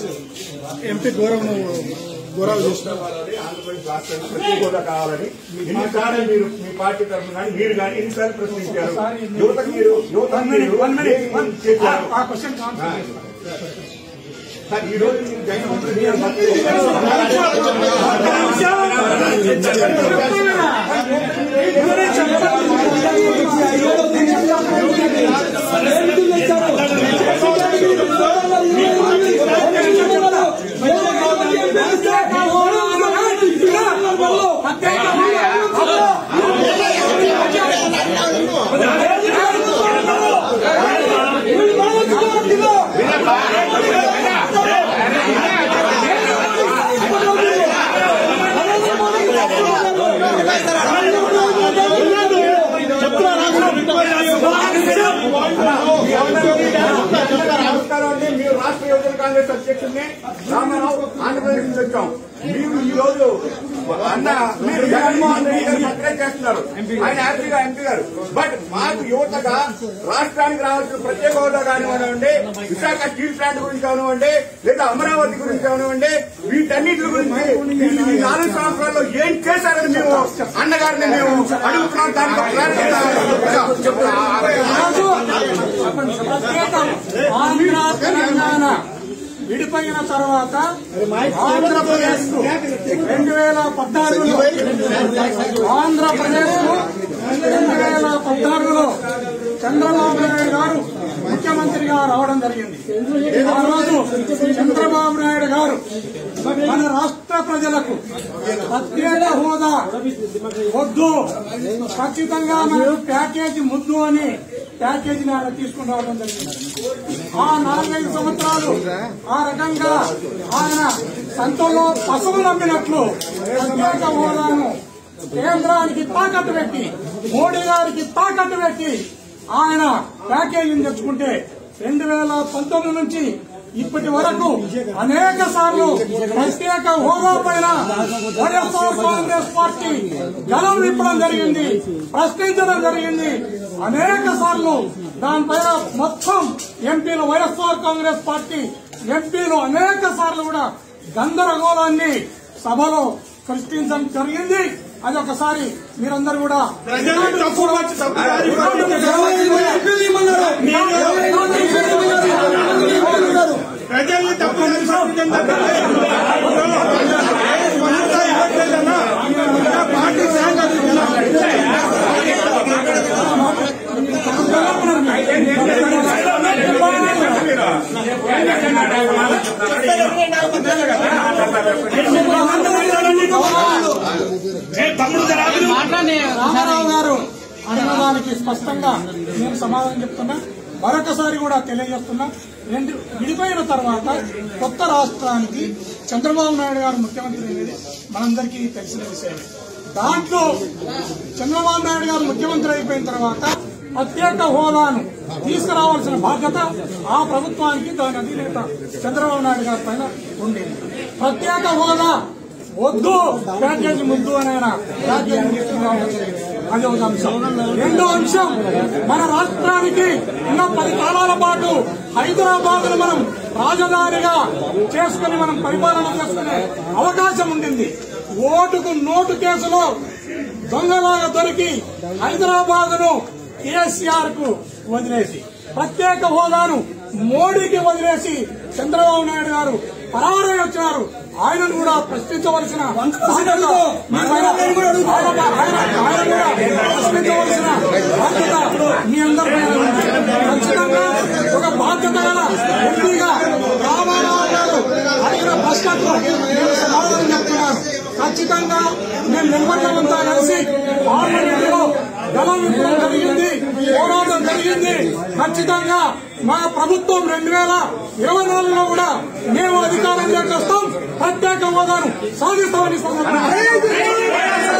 MP గౌరవం గౌరవ చేసిన ఆంధ్రప్రదేశ్ రాష్ట్రానికి ప్రత్యేక హోదా కావాలని ఎన్నిసార్లు మీరు మీ పార్టీ తరఫున కానీ మీరు కానీ ఎన్నిసార్లు ప్రశ్నించారు యువతకు మీరు యువత మీరు చేశారు ఆ క్వశ్చన్ సార్, ఈ రోజు మీరు జగన్ మంత్రి నమస్కారం అండి మీరు రాష్ట్ర యువజన కాంగ్రెస్ అధ్యక్షుడిని రామారావు ఆంధ్రప్రదేశ్ నుంచి వచ్చాం మీరు ఈ రోజు అన్న మీరు జగన్మోహన్ రెడ్డి గారు సక్సెస్ చేస్తున్నారు ఆయన హ్యాపీగా ఎంపీ గారు బట్ మాకు యువతగా రాష్ట్రానికి రావాల్సిన ప్రత్యేక హోదా కానివ్వండి విశాఖ స్టీల్ ప్లాంట్ గురించి కానివ్వండి లేదా అమరావతి గురించి కానివ్వండి వీటన్నిటి గురించి ఈ నాలుగు సంవత్సరాల్లో ఏం చేశారని మేము అన్నగారిని మేము అడుగుతున్నాం దానికి ఒక clarity చెప్తున్నాం ప్రత్యేకం ఆంధ్ర తెలంగాణ విడిపోయిన తర్వాత ఆంధ్రప్రదేశ్ రెండు వేల పద్నాలుగులో ఆంధ్రప్రదేశ్ రెండు వేల పద్నాలుగులో చంద్రబాబు నాయుడు గారు ముఖ్యమంత్రిగా రావడం జరిగింది ఆ రోజు చంద్రబాబు నాయుడు గారు మన రాష్ట్ర ప్రజలకు ప్రత్యేక హోదా వద్దు ఖచ్చితంగా మనకు ప్యాకేజీ ముద్దు అని ప్యాకేజీని ఆయన తీసుకుని రావడం జరిగింది ఆ నాలుగైదు సంవత్సరాలు ఆ రకంగా ఆయన సంతంలో పశువు నమ్మినట్లు ప్రత్యేక హోదాను కేంద్రానికి తాకట్టు పెట్టి మోడీ గారికి తాకట్టు పెట్టి ఆయన ప్యాకేజీని తెచ్చుకుంటే రెండు వేల పంతొమ్మిది నుంచి ఇప్పటి వరకు అనేక సార్లు ప్రత్యేక హోదా పైన వైఎస్ఆర్ కాంగ్రెస్ పార్టీ గలం విప్పడం జరిగింది ప్రశ్నించడం జరిగింది అనేక సార్లు దానిపైన మొత్తం ఎంపీలు వైఎస్ఆర్ కాంగ్రెస్ పార్టీ ఎంపీలు అనేక సార్లు కూడా గందరగోళాన్ని సభలో సృష్టించడం జరిగింది అది ఒకసారి మీరందరూ కూడా ప్రజల్ని తప్పు పార్టీ రామారావు గారు అన్నదానికి స్పష్టంగా నేను సమాధానం చెప్తున్నా మరొకసారి కూడా తెలియజేస్తున్నా రెండు విడిపోయిన తర్వాత కొత్త రాష్ట్రానికి చంద్రబాబు నాయుడు గారు ముఖ్యమంత్రి అనేది మనందరికీ తెలిసిన విషయం దాంట్లో చంద్రబాబు నాయుడు గారు ముఖ్యమంత్రి అయిపోయిన తర్వాత ప్రత్యేక హోదాను తీసుకురావాల్సిన బాధ్యత ఆ ప్రభుత్వానికి దాని అధినేత చంద్రబాబు నాయుడు గారి పైన ఉండేది ప్రత్యేక హోదా వద్దు ప్యాకేజీ ముద్దు అని ఆయన ప్యాకేజీ తీసుకురావడం జరిగింది అది ఒక అంశం రెండో అంశం మన రాష్ట్రానికి ఉన్న పది కాలాల పాటు హైదరాబాద్ ను మనం రాజధానిగా చేసుకుని మనం పరిపాలన చేసుకునే అవకాశం ఉండింది ఓటుకు నోటు కేసులో దొంగలాగా దొరికి హైదరాబాద్ ను కేసీఆర్ కు వదిలేసి ప్రత్యేక హోదాను మోడీకి వదిలేసి చంద్రబాబు నాయుడు గారు పరారై వచ్చినారు ఆయనను కూడా ప్రశ్నించవలసిన బాధ్యత మీ పైన- ఆయన ఆయన- ఆయన కూడా ప్రశ్నించవలసిన బాధ్యత మీ అందరి పైన ఉంది. ఖచ్చితంగా ఒక బాధ్యత గల ఎంపీగా రామారావు గారు అడిగిన ప్రశ్నకు నేను సమాధానం చెప్తున్నాను ఖచ్చితంగా మేము నిమ్మకమంతా కలిసి పార్లమెంటులో గలం విప్పడం జరిగింది పోరాటం జరిగింది ఖచ్చితంగా మా ప్రభుత్వం రెండు వేల ఇరవై నాలుగులో కూడా మేము అధికారంలోకి వస్తాం ప్రత్యేక హోదాను సాధిస్తామని సందర్భంగా